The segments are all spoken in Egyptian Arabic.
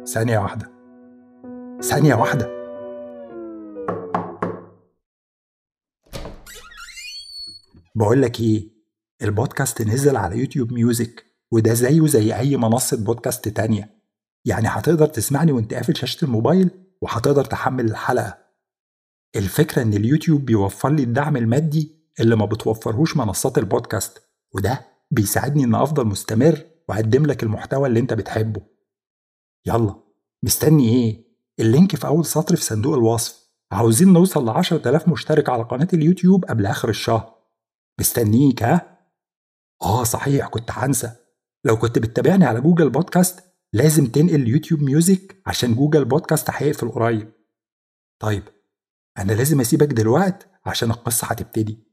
ثانية واحدة ثانية واحدة بقول لك ايه البودكاست نزل على يوتيوب ميوزك وده زيه زي اي منصة بودكاست تانية يعني هتقدر تسمعني وانت قافل شاشة الموبايل وهتقدر تحمل الحلقة الفكرة ان اليوتيوب بيوفر لي الدعم المادي اللي ما بتوفرهوش منصات البودكاست وده بيساعدني ان افضل مستمر واقدم لك المحتوى اللي انت بتحبه يلا مستني ايه اللينك في اول سطر في صندوق الوصف عاوزين نوصل ل 10000 مشترك على قناة اليوتيوب قبل اخر الشهر مستنيك ها اه صحيح كنت هنسى لو كنت بتتابعني على جوجل بودكاست لازم تنقل يوتيوب ميوزك عشان جوجل بودكاست هيقفل قريب طيب انا لازم اسيبك دلوقت عشان القصة هتبتدي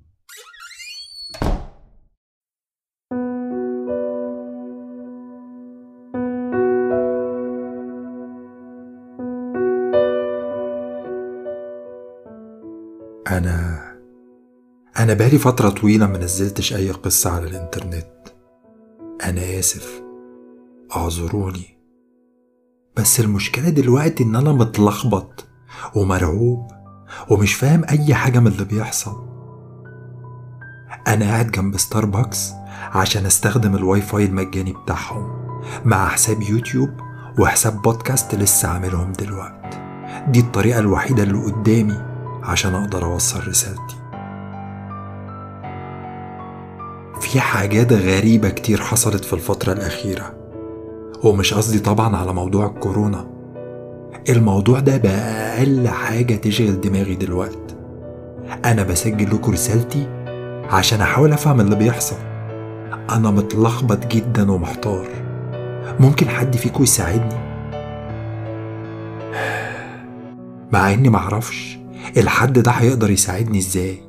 أنا أنا بقالي فترة طويلة ما نزلتش أي قصة على الإنترنت أنا آسف اعذروني بس المشكلة دلوقتي إن أنا متلخبط ومرعوب ومش فاهم أي حاجة من اللي بيحصل أنا قاعد جنب ستاربكس عشان أستخدم الواي فاي المجاني بتاعهم مع حساب يوتيوب وحساب بودكاست لسه عاملهم دلوقتي دي الطريقة الوحيدة اللي قدامي عشان أقدر أوصل رسالتي في حاجات غريبة كتير حصلت في الفترة الأخيرة ومش قصدي طبعا على موضوع الكورونا الموضوع ده بقى أقل حاجة تشغل دماغي دلوقتي أنا بسجل لكم رسالتي عشان أحاول أفهم اللي بيحصل أنا متلخبط جدا ومحتار ممكن حد فيكم يساعدني مع إني معرفش الحد ده هيقدر يساعدني إزاي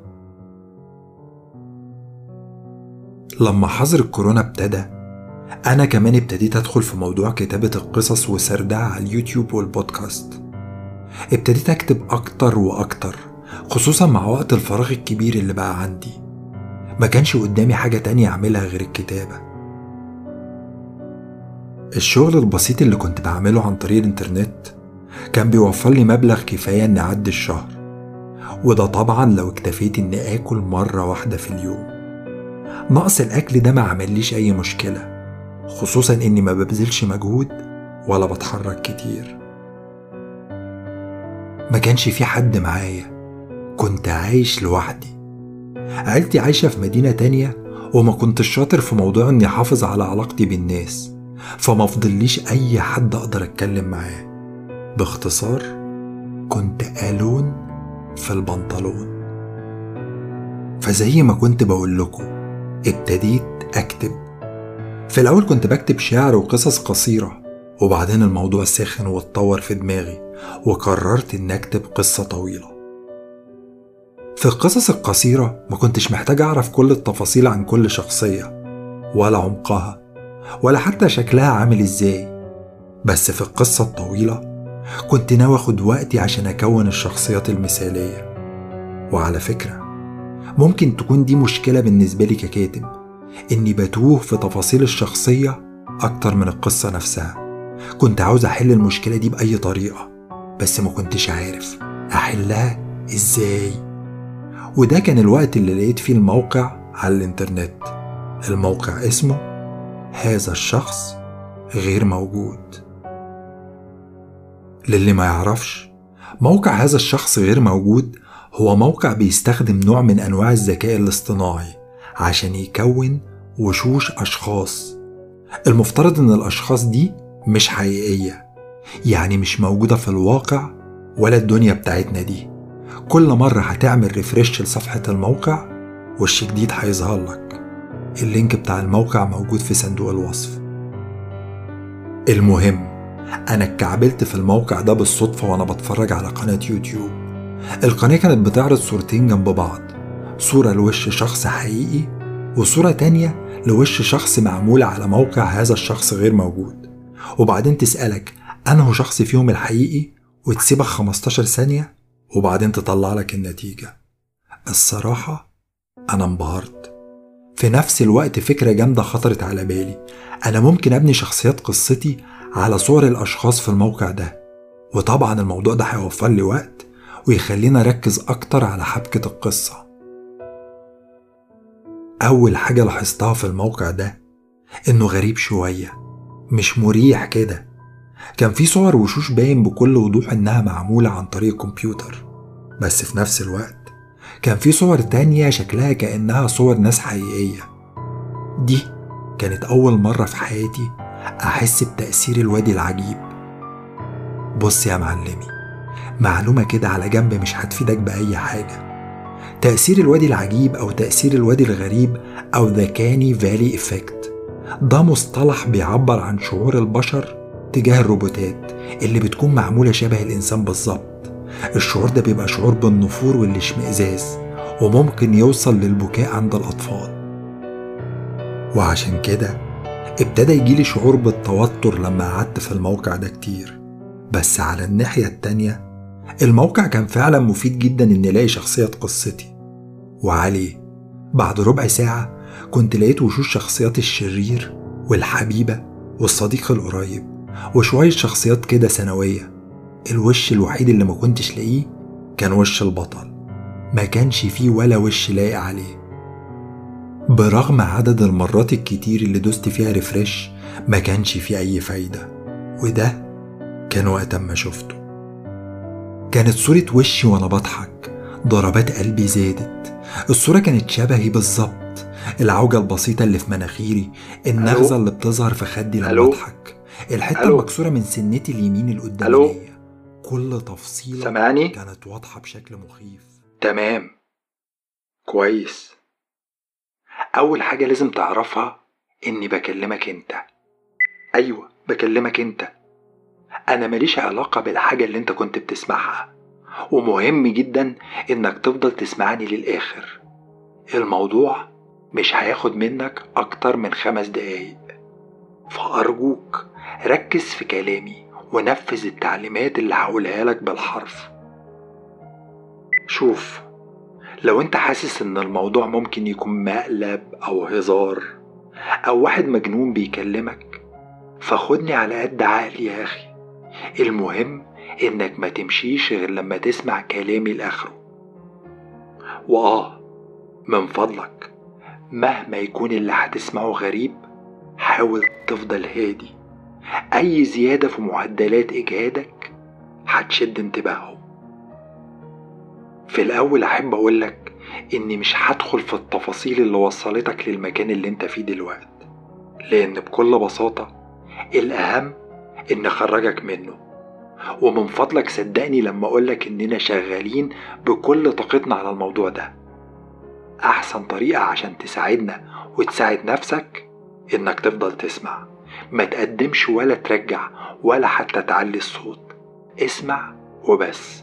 لما حظر الكورونا ابتدى أنا كمان ابتديت أدخل في موضوع كتابة القصص وسردها على اليوتيوب والبودكاست ابتديت أكتب أكتر وأكتر خصوصا مع وقت الفراغ الكبير اللي بقى عندي ما كانش قدامي حاجة تانية أعملها غير الكتابة الشغل البسيط اللي كنت بعمله عن طريق الإنترنت كان بيوفر لي مبلغ كفاية إني أعدي الشهر وده طبعا لو اكتفيت إني آكل مرة واحدة في اليوم نقص الأكل ده ما عمليش أي مشكلة خصوصا إني ما ببذلش مجهود ولا بتحرك كتير ما كانش في حد معايا كنت عايش لوحدي عيلتي عايشة في مدينة تانية وما كنتش شاطر في موضوع إني أحافظ على علاقتي بالناس فما فضليش أي حد أقدر أتكلم معاه باختصار كنت ألون في البنطلون فزي ما كنت بقول لكم ابتديت أكتب في الأول كنت بكتب شعر وقصص قصيرة وبعدين الموضوع سخن واتطور في دماغي وقررت إن أكتب قصة طويلة في القصص القصيرة ما كنتش محتاج أعرف كل التفاصيل عن كل شخصية ولا عمقها ولا حتى شكلها عامل إزاي بس في القصة الطويلة كنت ناوي أخد وقتي عشان أكون الشخصيات المثالية وعلى فكرة ممكن تكون دي مشكلة بالنسبة لي ككاتب إني بتوه في تفاصيل الشخصية أكتر من القصة نفسها كنت عاوز أحل المشكلة دي بأي طريقة بس ما كنتش عارف أحلها إزاي وده كان الوقت اللي لقيت فيه الموقع على الإنترنت الموقع اسمه هذا الشخص غير موجود للي ما يعرفش موقع هذا الشخص غير موجود هو موقع بيستخدم نوع من أنواع الذكاء الاصطناعي عشان يكون وشوش أشخاص المفترض إن الأشخاص دي مش حقيقية يعني مش موجودة في الواقع ولا الدنيا بتاعتنا دي كل مرة هتعمل ريفرش لصفحة الموقع وش جديد هيظهر لك اللينك بتاع الموقع موجود في صندوق الوصف المهم أنا اتكعبلت في الموقع ده بالصدفة وأنا بتفرج على قناة يوتيوب القناة كانت بتعرض صورتين جنب بعض صورة لوش شخص حقيقي وصورة تانية لوش شخص معمولة على موقع هذا الشخص غير موجود وبعدين تسألك أنه شخص فيهم الحقيقي وتسيبك 15 ثانية وبعدين تطلع لك النتيجة الصراحة أنا انبهرت في نفس الوقت فكرة جامدة خطرت على بالي أنا ممكن أبني شخصيات قصتي على صور الأشخاص في الموقع ده وطبعا الموضوع ده هيوفر لي وقت ويخلينا أركز أكتر على حبكة القصة أول حاجة لاحظتها في الموقع ده إنه غريب شوية مش مريح كده كان في صور وشوش باين بكل وضوح إنها معمولة عن طريق كمبيوتر بس في نفس الوقت كان في صور تانية شكلها كأنها صور ناس حقيقية دي كانت أول مرة في حياتي أحس بتأثير الوادي العجيب بص يا معلمي معلومة كده على جنب مش هتفيدك بأي حاجة تأثير الوادي العجيب أو تأثير الوادي الغريب أو ذا كاني فالي إفكت ده مصطلح بيعبر عن شعور البشر تجاه الروبوتات اللي بتكون معمولة شبه الإنسان بالظبط الشعور ده بيبقى شعور بالنفور والاشمئزاز وممكن يوصل للبكاء عند الأطفال وعشان كده ابتدى يجيلي شعور بالتوتر لما قعدت في الموقع ده كتير بس على الناحية التانية الموقع كان فعلا مفيد جدا إن ألاقي شخصية قصتي وعليه بعد ربع ساعة كنت لقيت وشوش شخصيات الشرير والحبيبة والصديق القريب وشوية شخصيات كده ثانوية الوش الوحيد اللي ما كنتش لاقيه كان وش البطل ما كانش فيه ولا وش لايق عليه برغم عدد المرات الكتير اللي دوست فيها ريفرش ما كانش فيه أي فايدة وده كان وقت ما شفته كانت صورة وشي وأنا بضحك ضربات قلبي زادت الصورة كانت شبهي بالظبط العوجة البسيطة اللي في مناخيري النغزة اللي بتظهر في خدي لما ألو؟ بضحك الحتة ألو؟ المكسورة من سنتي اليمين القدامية كل تفصيلة سامعني؟ كانت واضحة بشكل مخيف تمام كويس أول حاجة لازم تعرفها إني بكلمك أنت أيوة بكلمك أنت أنا ماليش علاقة بالحاجة اللي أنت كنت بتسمعها ومهم جدا إنك تفضل تسمعني للآخر الموضوع مش هياخد منك أكتر من خمس دقايق فأرجوك ركز في كلامي ونفذ التعليمات اللي هقولها لك بالحرف شوف لو انت حاسس ان الموضوع ممكن يكون مقلب او هزار او واحد مجنون بيكلمك فخدني على قد عقلي يا اخي المهم انك ما تمشيش غير لما تسمع كلامي لاخره واه من فضلك مهما يكون اللي هتسمعه غريب حاول تفضل هادي اي زيادة في معدلات اجهادك هتشد انتباههم في الأول أحب أقولك إني مش هدخل في التفاصيل اللي وصلتك للمكان اللي أنت فيه دلوقتي لأن بكل بساطة الأهم إن أخرجك منه ومن فضلك صدقني لما أقولك إننا شغالين بكل طاقتنا على الموضوع ده أحسن طريقة عشان تساعدنا وتساعد نفسك إنك تفضل تسمع ما تقدمش ولا ترجع ولا حتى تعلي الصوت اسمع وبس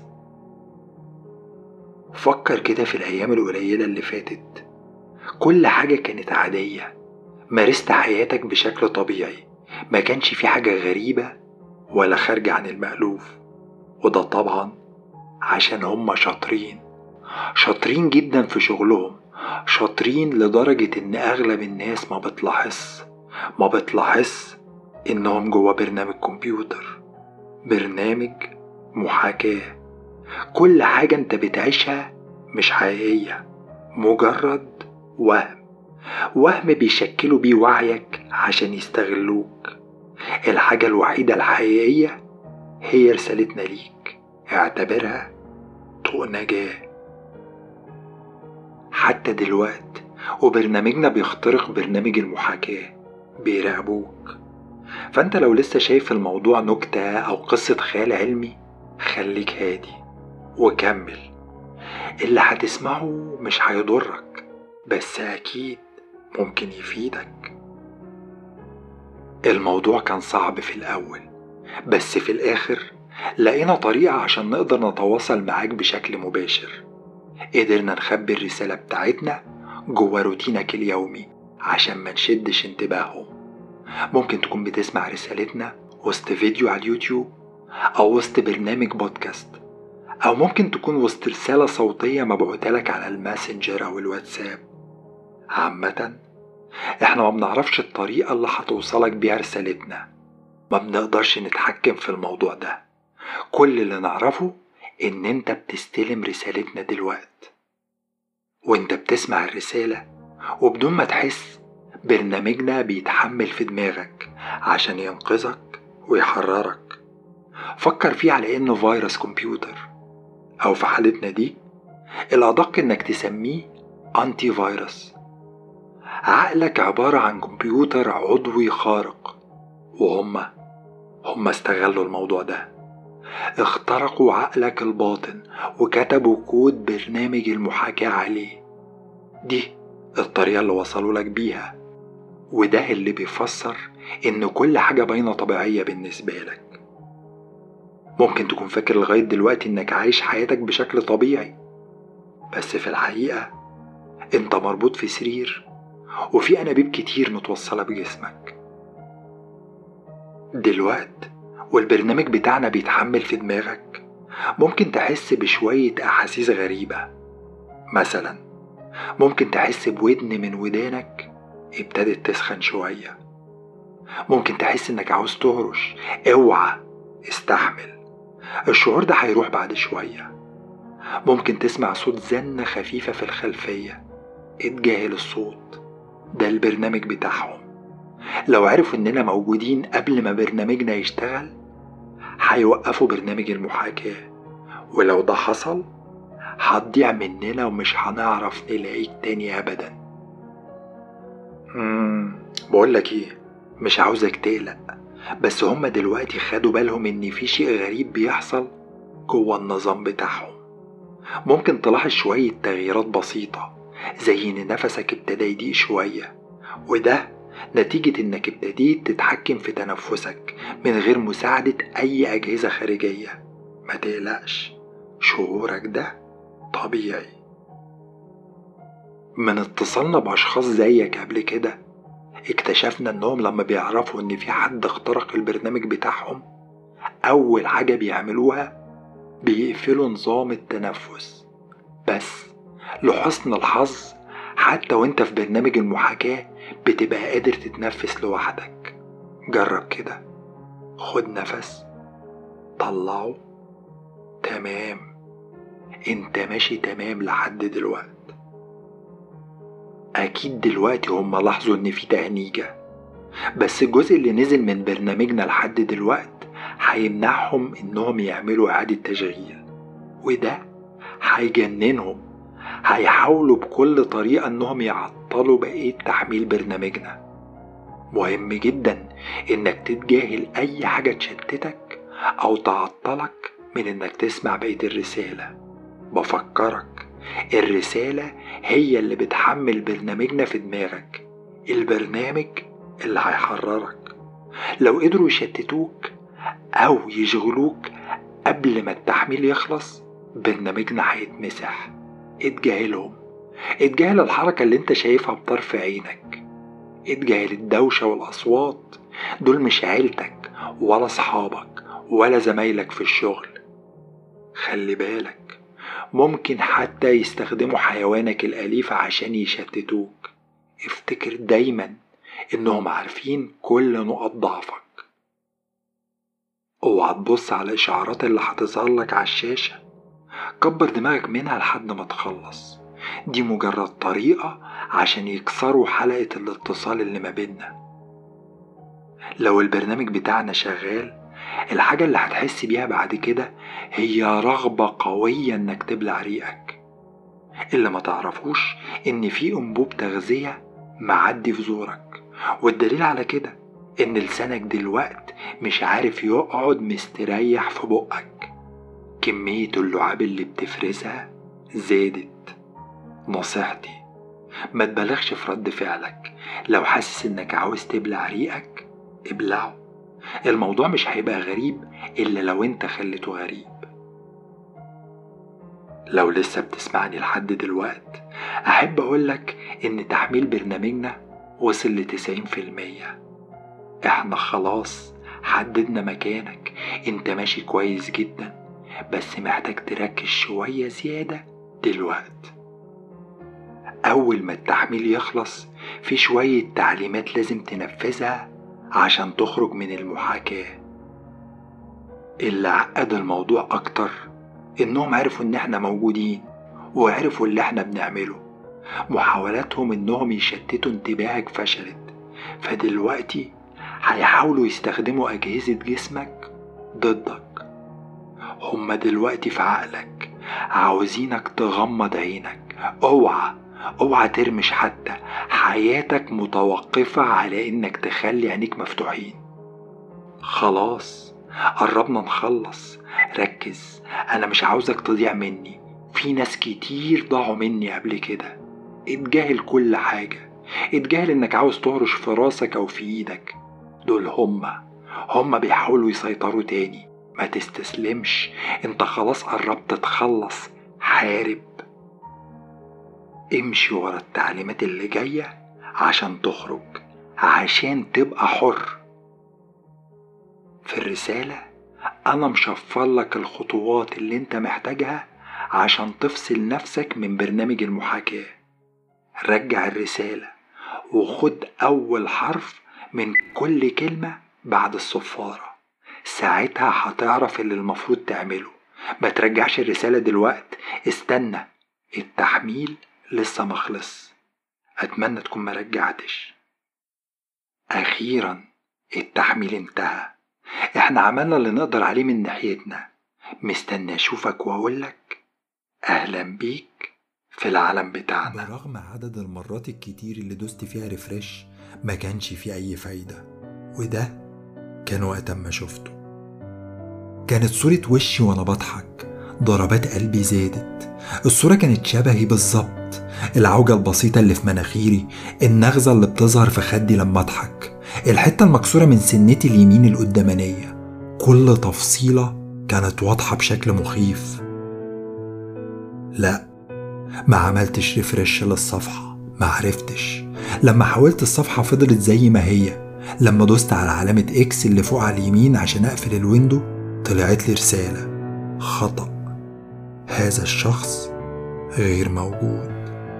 فكر كده في الأيام القليلة اللي فاتت كل حاجة كانت عادية مارست حياتك بشكل طبيعي ما كانش في حاجة غريبة ولا خارجة عن المألوف وده طبعا عشان هم شاطرين شاطرين جدا في شغلهم شاطرين لدرجة إن أغلب الناس ما بتلاحظ ما بتلاحظ إنهم جوا برنامج كمبيوتر برنامج محاكاه كل حاجة انت بتعيشها مش حقيقية مجرد وهم وهم بيشكلوا بيه وعيك عشان يستغلوك الحاجة الوحيدة الحقيقية هي رسالتنا ليك اعتبرها طوق نجاة حتى دلوقت وبرنامجنا بيخترق برنامج المحاكاة بيراقبوك فانت لو لسه شايف الموضوع نكتة أو قصة خيال علمي خليك هادي وكمل اللي هتسمعه مش هيضرك بس أكيد ممكن يفيدك الموضوع كان صعب في الأول بس في الآخر لقينا طريقة عشان نقدر نتواصل معاك بشكل مباشر قدرنا نخبي الرسالة بتاعتنا جوا روتينك اليومي عشان ما نشدش انتباههم ممكن تكون بتسمع رسالتنا وسط فيديو على اليوتيوب أو وسط برنامج بودكاست أو ممكن تكون وسط رسالة صوتية مبعوتة لك على الماسنجر أو الواتساب عامة احنا ما بنعرفش الطريقة اللي هتوصلك بيها رسالتنا ما بنقدرش نتحكم في الموضوع ده كل اللي نعرفه ان انت بتستلم رسالتنا دلوقت وانت بتسمع الرسالة وبدون ما تحس برنامجنا بيتحمل في دماغك عشان ينقذك ويحررك فكر فيه على انه فيروس كمبيوتر او في حالتنا دي الادق انك تسميه انتي فيروس عقلك عبارة عن كمبيوتر عضوي خارق وهما هما استغلوا الموضوع ده اخترقوا عقلك الباطن وكتبوا كود برنامج المحاكاة عليه دي الطريقة اللي وصلوا لك بيها وده اللي بيفسر إن كل حاجة باينة طبيعية بالنسبة لك ممكن تكون فاكر لغاية دلوقتي إنك عايش حياتك بشكل طبيعي بس في الحقيقة أنت مربوط في سرير وفي أنابيب كتير متوصلة بجسمك دلوقت والبرنامج بتاعنا بيتحمل في دماغك ممكن تحس بشوية أحاسيس غريبة مثلا ممكن تحس بودن من ودانك ابتدت تسخن شوية ممكن تحس انك عاوز تهرش اوعى استحمل الشعور ده هيروح بعد شوية ممكن تسمع صوت زنة خفيفة في الخلفية اتجاهل الصوت ده البرنامج بتاعهم لو عرفوا اننا موجودين قبل ما برنامجنا يشتغل هيوقفوا برنامج المحاكاة ولو ده حصل هتضيع مننا ومش هنعرف نلاقيك تاني ابدا مم بقولك ايه مش عاوزك تقلق بس هما دلوقتي خدوا بالهم ان في شيء غريب بيحصل جوه النظام بتاعهم ممكن تلاحظ شوية تغييرات بسيطة زي ان نفسك ابتدى يضيق شوية وده نتيجة انك ابتديت تتحكم في تنفسك من غير مساعدة اي اجهزة خارجية ما تقلقش شعورك ده طبيعي من اتصالنا باشخاص زيك قبل كده اكتشفنا انهم لما بيعرفوا ان في حد اخترق البرنامج بتاعهم اول حاجة بيعملوها بيقفلوا نظام التنفس بس لحسن الحظ حتى وانت في برنامج المحاكاة بتبقى قادر تتنفس لوحدك جرب كده خد نفس طلعه تمام انت ماشي تمام لحد دلوقت اكيد دلوقتي هم لاحظوا ان في تهنيجة بس الجزء اللي نزل من برنامجنا لحد دلوقت هيمنعهم انهم يعملوا اعادة تشغيل وده هيجننهم هيحاولوا بكل طريقة انهم يعطلوا بقية تحميل برنامجنا مهم جدا انك تتجاهل اي حاجة تشتتك او تعطلك من انك تسمع بقية الرسالة بفكرك الرسالة هي اللي بتحمل برنامجنا في دماغك البرنامج اللي هيحررك لو قدروا يشتتوك أو يشغلوك قبل ما التحميل يخلص برنامجنا هيتمسح اتجاهلهم اتجاهل الحركة اللي انت شايفها بطرف عينك اتجاهل الدوشة والأصوات دول مش عيلتك ولا أصحابك ولا زمايلك في الشغل خلي بالك ممكن حتى يستخدموا حيوانك الأليف عشان يشتتوك افتكر دايما إنهم عارفين كل نقط ضعفك اوعى تبص على الإشعارات اللي هتظهر لك على الشاشة كبر دماغك منها لحد ما تخلص دي مجرد طريقة عشان يكسروا حلقة الاتصال اللي ما بينا لو البرنامج بتاعنا شغال الحاجة اللي هتحس بيها بعد كده هي رغبة قوية انك تبلع ريقك اللي ما تعرفوش ان في انبوب تغذية معدي في زورك والدليل على كده ان لسانك دلوقت مش عارف يقعد مستريح في بقك كمية اللعاب اللي بتفرزها زادت نصيحتي ما تبالغش في رد فعلك لو حاسس انك عاوز تبلع ريقك ابلعه الموضوع مش هيبقى غريب إلا لو أنت خليته غريب لو لسه بتسمعني لحد دلوقت أحب أقولك إن تحميل برنامجنا وصل لتسعين في المية إحنا خلاص حددنا مكانك أنت ماشي كويس جدا بس محتاج تركز شوية زيادة دلوقت أول ما التحميل يخلص في شوية تعليمات لازم تنفذها عشان تخرج من المحاكاة اللي عقد الموضوع أكتر إنهم عرفوا إن إحنا موجودين وعرفوا اللي إحنا بنعمله محاولاتهم إنهم يشتتوا انتباهك فشلت فدلوقتي هيحاولوا يستخدموا أجهزة جسمك ضدك هما دلوقتي في عقلك عاوزينك تغمض عينك اوعى اوعى ترمش حتى حياتك متوقفة على انك تخلي عينيك مفتوحين خلاص قربنا نخلص ركز انا مش عاوزك تضيع مني في ناس كتير ضاعوا مني قبل كده اتجاهل كل حاجة اتجاهل انك عاوز تهرش في راسك او في ايدك دول هما هما بيحاولوا يسيطروا تاني ما تستسلمش انت خلاص قربت تخلص حارب امشي ورا التعليمات اللي جاية عشان تخرج عشان تبقى حر في الرسالة أنا مشفر لك الخطوات اللي أنت محتاجها عشان تفصل نفسك من برنامج المحاكاة رجع الرسالة وخد أول حرف من كل كلمة بعد الصفارة ساعتها هتعرف اللي المفروض تعمله ما ترجعش الرسالة دلوقت استنى التحميل لسه مخلص أتمنى تكون ما رجعتش أخيرا التحميل انتهى احنا عملنا اللي نقدر عليه من ناحيتنا مستني أشوفك وأقولك أهلا بيك في العالم بتاعنا برغم عدد المرات الكتير اللي دوست فيها ريفريش ما كانش فيه أي فايدة وده كان وقت ما شفته كانت صورة وشي وأنا بضحك ضربات قلبي زادت الصورة كانت شبهي بالظبط العوجة البسيطة اللي في مناخيري النغزة اللي بتظهر في خدي لما أضحك الحتة المكسورة من سنتي اليمين القدامانية كل تفصيلة كانت واضحة بشكل مخيف لا ما عملتش ريفرش للصفحة ما عرفتش لما حاولت الصفحة فضلت زي ما هي لما دوست على علامة اكس اللي فوق على اليمين عشان اقفل الويندو طلعت لي رسالة خطأ هذا الشخص غير موجود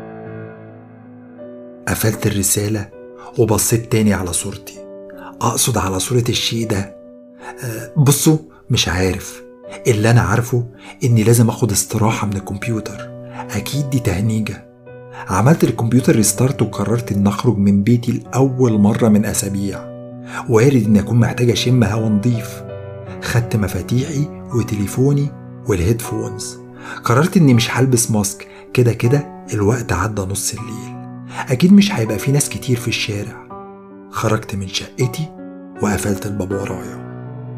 قفلت الرسالة وبصيت تاني على صورتي أقصد على صورة الشيء ده أه بصوا مش عارف اللي أنا عارفه إني لازم أخد استراحة من الكمبيوتر أكيد دي تهنيجة عملت الكمبيوتر ريستارت وقررت إن أخرج من بيتي لأول مرة من أسابيع وارد إني أكون محتاج أشم هوا نضيف خدت مفاتيحي وتليفوني والهيدفونز قررت إني مش هلبس ماسك كده كده الوقت عدى نص الليل أكيد مش هيبقى في ناس كتير في الشارع خرجت من شقتي وقفلت الباب ورايا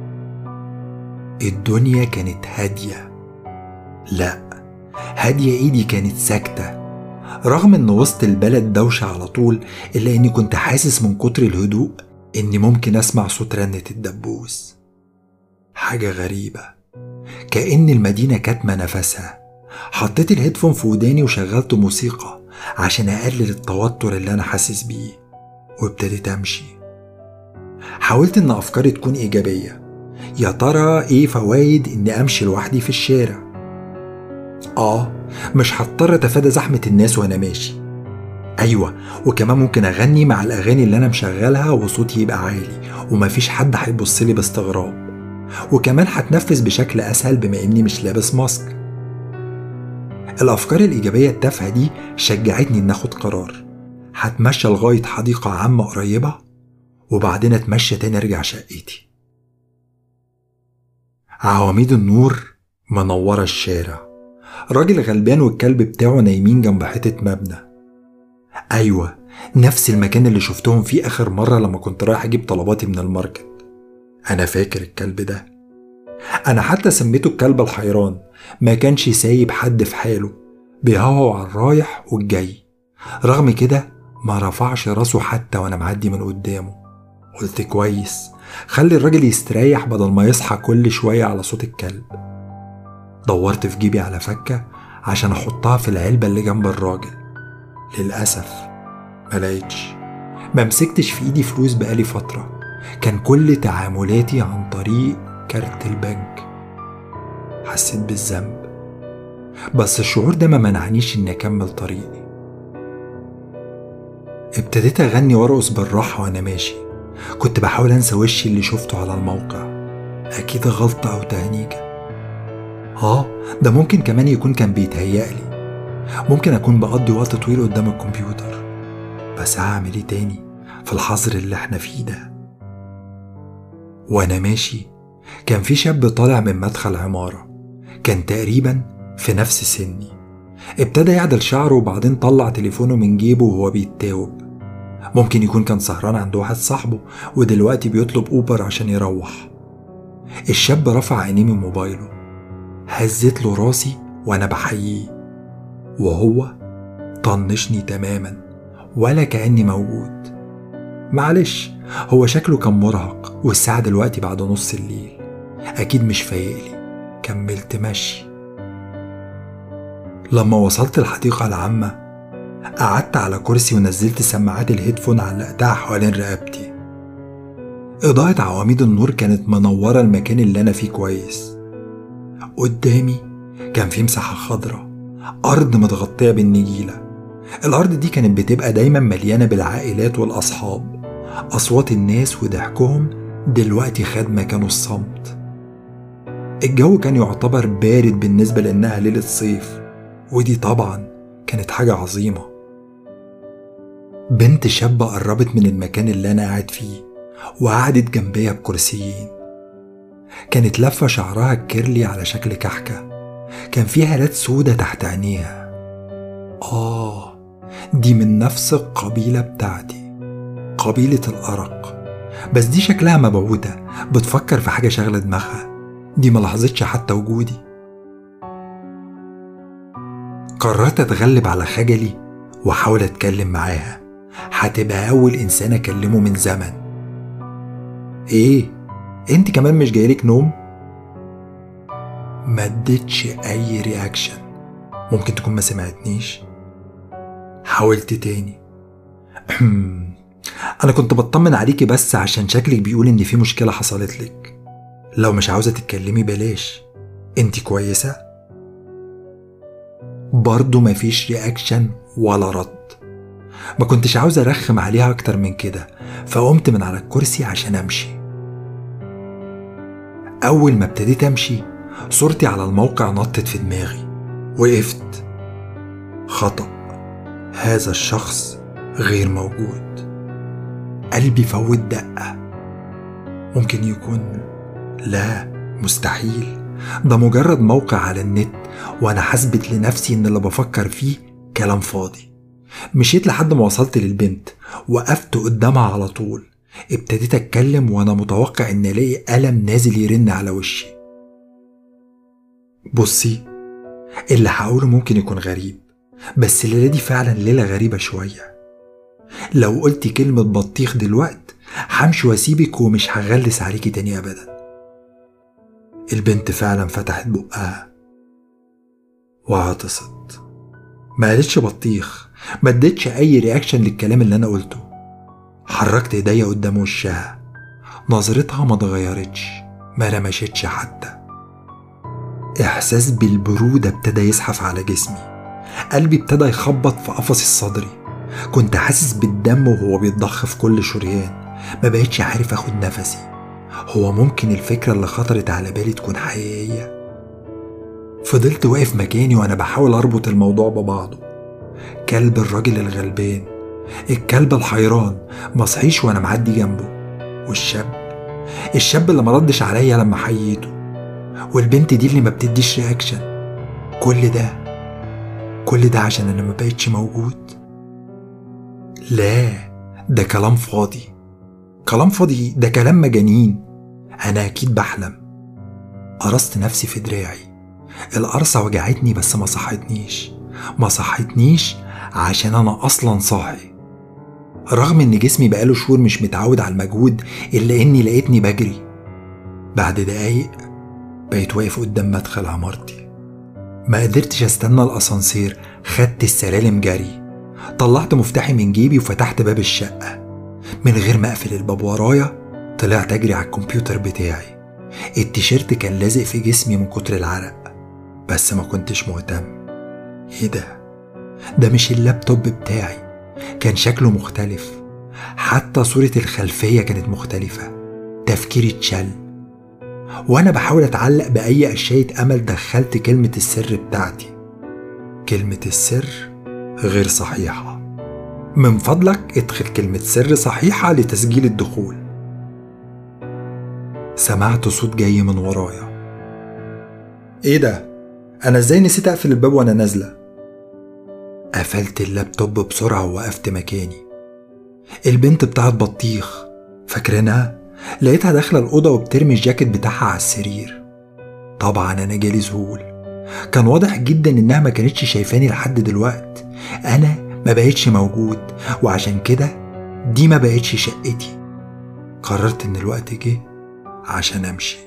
الدنيا كانت هادية لا هادية ايدي كانت ساكتة رغم ان وسط البلد دوشة على طول الا اني كنت حاسس من كتر الهدوء اني ممكن اسمع صوت رنة الدبوس حاجة غريبة كأن المدينة كاتمة نفسها حطيت الهيدفون في وداني وشغلت موسيقى عشان أقلل التوتر اللي أنا حاسس بيه وابتديت أمشي حاولت إن أفكاري تكون إيجابية يا ترى إيه فوايد إني أمشي لوحدي في الشارع آه مش هضطر أتفادى زحمة الناس وأنا ماشي أيوة وكمان ممكن أغني مع الأغاني اللي أنا مشغلها وصوتي يبقى عالي ومفيش حد هيبصلي باستغراب وكمان هتنفس بشكل أسهل بما إني مش لابس ماسك الأفكار الإيجابية التافهة دي شجعتني إن آخد قرار هتمشى لغاية حديقة عامة قريبة وبعدين أتمشى تاني أرجع شقتي عواميد النور منورة الشارع راجل غلبان والكلب بتاعه نايمين جنب حيطة مبنى أيوة نفس المكان اللي شفتهم فيه آخر مرة لما كنت رايح أجيب طلباتي من الماركت أنا فاكر الكلب ده أنا حتى سميته الكلب الحيران ما كانش سايب حد في حاله بيهوهو على الرايح والجاي رغم كده ما رفعش راسه حتى وانا معدي من قدامه قلت كويس خلي الراجل يستريح بدل ما يصحى كل شوية على صوت الكلب دورت في جيبي على فكة عشان احطها في العلبة اللي جنب الراجل للأسف ملاقيتش ما مسكتش في ايدي فلوس بقالي فترة كان كل تعاملاتي عن طريق كارت البنك حسيت بالذنب بس الشعور ده ما منعنيش اني اكمل طريقي ابتديت اغني وارقص بالراحة وانا ماشي كنت بحاول أنسى وشي اللي شفته على الموقع أكيد غلطة أو تهنيجة آه ده ممكن كمان يكون كان بيتهيألي ممكن أكون بقضي وقت طويل قدام الكمبيوتر بس هعمل إيه تاني في الحظر اللي إحنا فيه ده وأنا ماشي كان في شاب طالع من مدخل عمارة كان تقريبا في نفس سني ابتدى يعدل شعره وبعدين طلع تليفونه من جيبه وهو بيتاوب ممكن يكون كان سهران عند واحد صاحبه ودلوقتي بيطلب اوبر عشان يروح الشاب رفع عينيه من موبايله هزت له راسي وانا بحييه وهو طنشني تماما ولا كأني موجود معلش هو شكله كان مرهق والساعة دلوقتي بعد نص الليل أكيد مش فايقلي كملت مشي لما وصلت الحديقة العامة قعدت على كرسي ونزلت سماعات الهيدفون علقتها حوالين رقبتي إضاءة عواميد النور كانت منورة المكان اللي أنا فيه كويس قدامي كان في مساحة خضراء أرض متغطية بالنجيلة الأرض دي كانت بتبقى دايما مليانة بالعائلات والأصحاب أصوات الناس وضحكهم دلوقتي خد مكانه الصمت الجو كان يعتبر بارد بالنسبة لأنها ليلة صيف ودي طبعا كانت حاجة عظيمة بنت شابة قربت من المكان اللي أنا قاعد فيه وقعدت جنبيا بكرسيين كانت لفة شعرها الكيرلي على شكل كحكة كان فيها هالات سودة تحت عينيها آه دي من نفس القبيلة بتاعتي قبيلة الأرق بس دي شكلها مبعوثة بتفكر في حاجة شغلة دماغها دي ملاحظتش حتى وجودي قررت أتغلب على خجلي وأحاول أتكلم معاها هتبقى أول إنسان أكلمه من زمن إيه؟ أنت كمان مش جايلك نوم؟ ما اديتش أي رياكشن ممكن تكون ما سمعتنيش حاولت تاني أنا كنت بطمن عليكي بس عشان شكلك بيقول إن في مشكلة حصلت لك لو مش عاوزة تتكلمي بلاش انت كويسة؟ برضه مفيش رياكشن ولا رد ما كنتش عاوز ارخم عليها اكتر من كده فقمت من على الكرسي عشان امشي اول ما ابتديت امشي صورتي على الموقع نطت في دماغي وقفت خطأ هذا الشخص غير موجود قلبي فوت دقة ممكن يكون لا مستحيل ده مجرد موقع على النت وانا حسبت لنفسي ان اللي بفكر فيه كلام فاضي مشيت لحد ما وصلت للبنت وقفت قدامها على طول ابتديت اتكلم وانا متوقع ان الاقي قلم نازل يرن على وشي بصي اللي هقوله ممكن يكون غريب بس الليلة دي فعلا ليلة غريبة شوية لو قلتي كلمة بطيخ دلوقت همشي واسيبك ومش هغلس عليكي تاني ابدا البنت فعلا فتحت بقها وعطست ما قالتش بطيخ ما ادتش اي رياكشن للكلام اللي انا قلته حركت ايديا قدام وشها نظرتها ما اتغيرتش ما رمشتش حتى احساس بالبرودة ابتدى يزحف على جسمي قلبي ابتدى يخبط في قفصي الصدري كنت حاسس بالدم وهو بيتضخ في كل شريان ما بقتش عارف اخد نفسي هو ممكن الفكرة اللي خطرت على بالي تكون حقيقية فضلت واقف مكاني وانا بحاول اربط الموضوع ببعضه كلب الراجل الغلبان الكلب الحيران مصحيش وانا معدي جنبه والشاب الشاب اللي مردش عليا لما حييته والبنت دي اللي ما بتديش رياكشن كل ده كل ده عشان انا ما بقتش موجود لا ده كلام فاضي كلام فاضي ده كلام مجانين انا اكيد بحلم قرصت نفسي في دراعي القرصة وجعتني بس ما صحتنيش ما صحتنيش عشان انا اصلا صاحي رغم ان جسمي بقاله شهور مش متعود على المجهود الا اني لقيتني بجري بعد دقايق بقيت واقف قدام مدخل عمارتي ما قدرتش استنى الاسانسير خدت السلالم جري طلعت مفتاحي من جيبي وفتحت باب الشقة من غير ما اقفل الباب ورايا طلعت اجري على الكمبيوتر بتاعي التيشيرت كان لازق في جسمي من كتر العرق بس ما كنتش مهتم ايه ده ده مش اللابتوب بتاعي كان شكله مختلف حتى صورة الخلفية كانت مختلفة تفكيري اتشل وأنا بحاول أتعلق بأي أشياء أمل دخلت كلمة السر بتاعتي كلمة السر غير صحيحة من فضلك ادخل كلمة سر صحيحة لتسجيل الدخول سمعت صوت جاي من ورايا ايه ده؟ انا ازاي نسيت اقفل الباب وانا نازلة؟ قفلت اللابتوب بسرعة ووقفت مكاني البنت بتاعت بطيخ فاكرينها؟ لقيتها داخلة الأوضة وبترمي الجاكيت بتاعها على السرير طبعا أنا جالي ذهول كان واضح جدا إنها ما كانتش شايفاني لحد دلوقت أنا ما بقتش موجود وعشان كده دي ما بقتش شقتي قررت إن الوقت جه عشان أمشي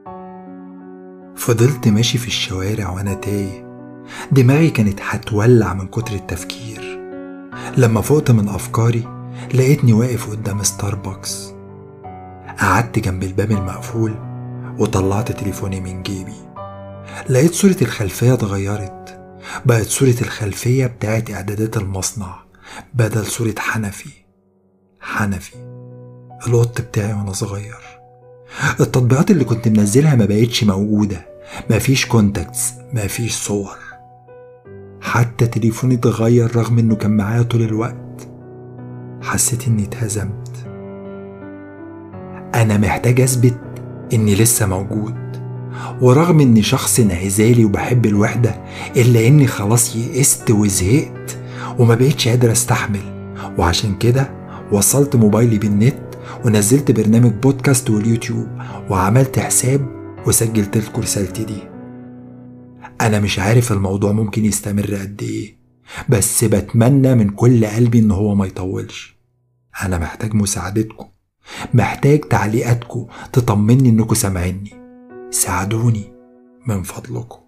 فضلت ماشي في الشوارع وأنا تايه دماغي كانت هتولع من كتر التفكير لما فقت من أفكاري لقيتني واقف قدام ستاربكس قعدت جنب الباب المقفول وطلعت تليفوني من جيبي لقيت صورة الخلفية اتغيرت بقت صورة الخلفية بتاعت إعدادات المصنع بدل صورة حنفي حنفي القط بتاعي وأنا صغير التطبيقات اللي كنت منزلها ما بقتش موجودة مفيش كونتاكتس مفيش صور حتى تليفوني اتغير رغم انه كان معايا طول الوقت حسيت اني اتهزمت انا محتاج اثبت اني لسه موجود ورغم اني شخص انعزالي وبحب الوحدة الا اني خلاص يئست وزهقت وما بقتش قادر استحمل وعشان كده وصلت موبايلي بالنت ونزلت برنامج بودكاست واليوتيوب وعملت حساب وسجلت لكم رسالتي دي انا مش عارف الموضوع ممكن يستمر قد ايه بس بتمنى من كل قلبي ان هو ما يطولش انا محتاج مساعدتكم محتاج تعليقاتكم تطمني انكم سامعيني ساعدوني من فضلكم